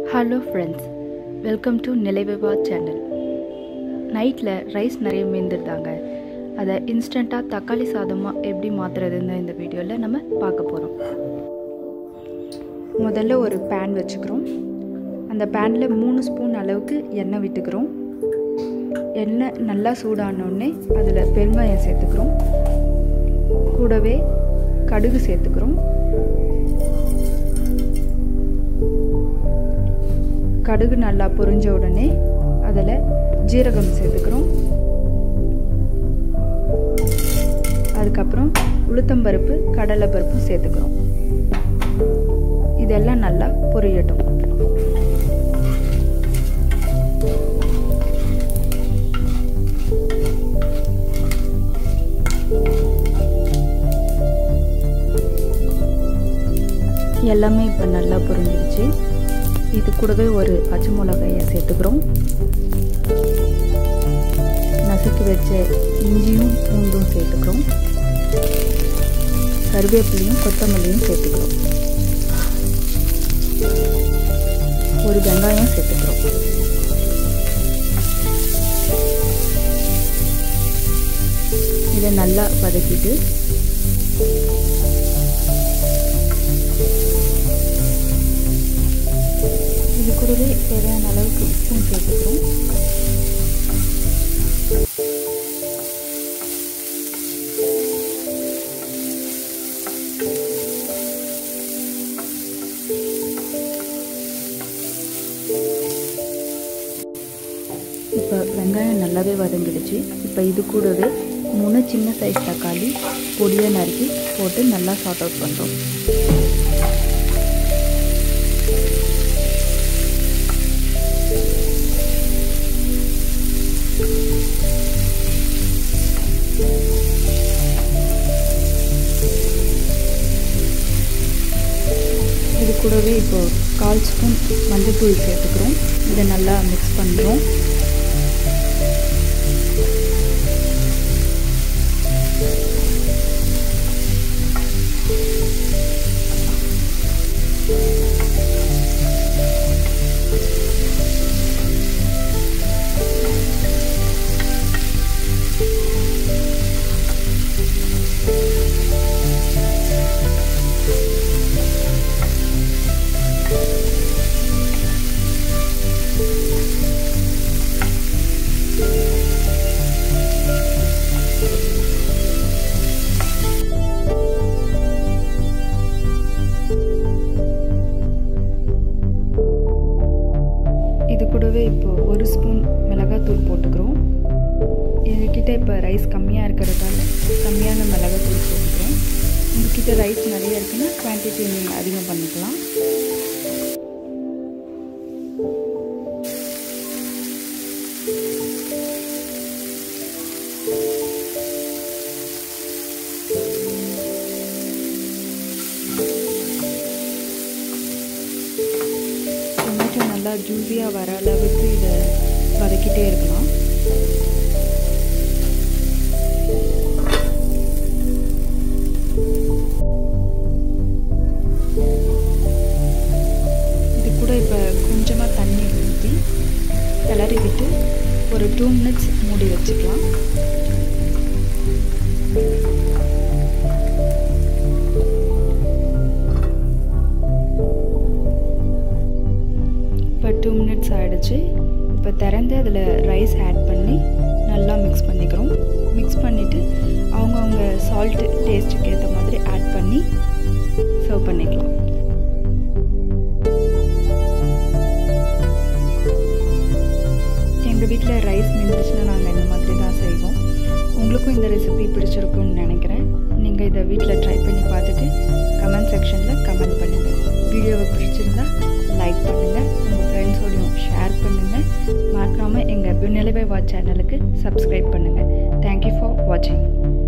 hello friends welcome to நிலைவிவா channel நைட்டில் rice நிறைய மீந்துருந்தாங்க அதை இன்ஸ்டண்ட்டாக தக்காளி சாதமாக எப்படி மாற்றுறதுன்னு இந்த வீடியோவில் நம்ம பார்க்க போகிறோம் முதல்ல ஒரு பேன் வச்சுக்கிறோம் அந்த பேனில் மூணு ஸ்பூன் அளவுக்கு எண்ணெய் விட்டுக்கிறோம் எண்ணெய் நல்லா சூடானோடனே அதில் பெருங்காயம் சேர்த்துக்கிறோம் கூடவே கடுகு சேர்த்துக்கிறோம் கடுகு நல்லா பொரிஞ்ச உடனே அதில் ஜீரகம் சேர்த்துக்கிறோம் அதுக்கப்புறம் உளுத்தம்பருப்பு கடலைப்பருப்பும் சேர்த்துக்கிறோம் இதெல்லாம் நல்லா பொரியட்டும் எல்லாமே இப்போ நல்லா பொரிஞ்சிருச்சு இது கூடவே ஒரு பச்சை மிளகாயை சேர்த்துக்கிறோம் நசுக்கி வச்ச இஞ்சியும் பூண்டும் சேர்த்துக்கிறோம் கருவேப்பிலையும் கொத்தமல்லியும் சேர்த்துக்கிறோம் ஒரு வெங்காயம் சேர்த்துக்கிறோம் இதை நல்லா வதக்கிட்டு இது கூடவே தேவையான அளவுக்கு உப்பும் சேர்த்துக்கிறோம் இப்போ வெங்காயம் நல்லாவே வதங்கிடுச்சு இப்போ இது கூடவே மூணு சின்ன சைஸ் தக்காளி பொடியாக நறுக்கி போட்டு நல்லா சார்ட் அவுட் பண்ணுறோம் இது கூடவே இப்போ கால் ஸ்பூன் மஞ்சள்தூள் சேர்த்துக்கிறோம் இதை நல்லா மிக்ஸ் பண்ணுறோம் இது கூடவே இப்போ ஒரு ஸ்பூன் மிளகாத்தூள் போட்டுக்கிறோம் எங்ககிட்ட இப்போ ரைஸ் கம்மியாக இருக்கிறதால கம்மியான மிளகாத்தூள் போட்டுக்கிறோம் உங்ககிட்ட ரைஸ் நிறைய இருக்குன்னா குவான்டிட்டி நீங்கள் அதிகம் பண்ணிக்கலாம் டொமேட்டோ நல்லா ஜூஸியாக வர அளவுக்கு இதை வதக்கிட்டே இருக்கலாம் இது கூட இப்போ கொஞ்சமாக தண்ணி ஊற்றி கிளறி விட்டு ஒரு டூ மினிட்ஸ் மூடி வச்சுக்கலாம் இப்போ டூ மினிட்ஸ் ஆகிடுச்சு இப்போ திறந்து அதில் ரைஸ் ஆட் பண்ணி நல்லா மிக்ஸ் பண்ணிக்கிறோம் மிக்ஸ் பண்ணிவிட்டு அவங்கவுங்க சால்ட்டு டேஸ்ட்டுக்கு ஏற்ற மாதிரி ஆட் பண்ணி சர்வ் பண்ணிக்கலாம் எங்கள் வீட்டில் ரைஸ் மிந்துச்சுன்னா நாங்கள் இந்த மாதிரி தான் செய்வோம் உங்களுக்கும் இந்த ரெசிபி பிடிச்சிருக்கும்னு நினைக்கிறேன் நீங்கள் இதை வீட்டில் ட்ரை பண்ணி பார்த்துட்டு கமெண்ட் செக்ஷனில் கமெண்ட் பண்ணுங்கள் வீடியோவை பிடிச்சிருந்தா லைக் பண்ணுங்கள் உங்கள் ஃப்ரெண்ட்ஸோடையும் ஷேர் பண்ணுங்கள் மறக்காமல் எங்கள் நிலைவை வாட்ச் சேனலுக்கு சப்ஸ்கிரைப் பண்ணுங்கள் தேங்க்யூ ஃபார் வாட்சிங்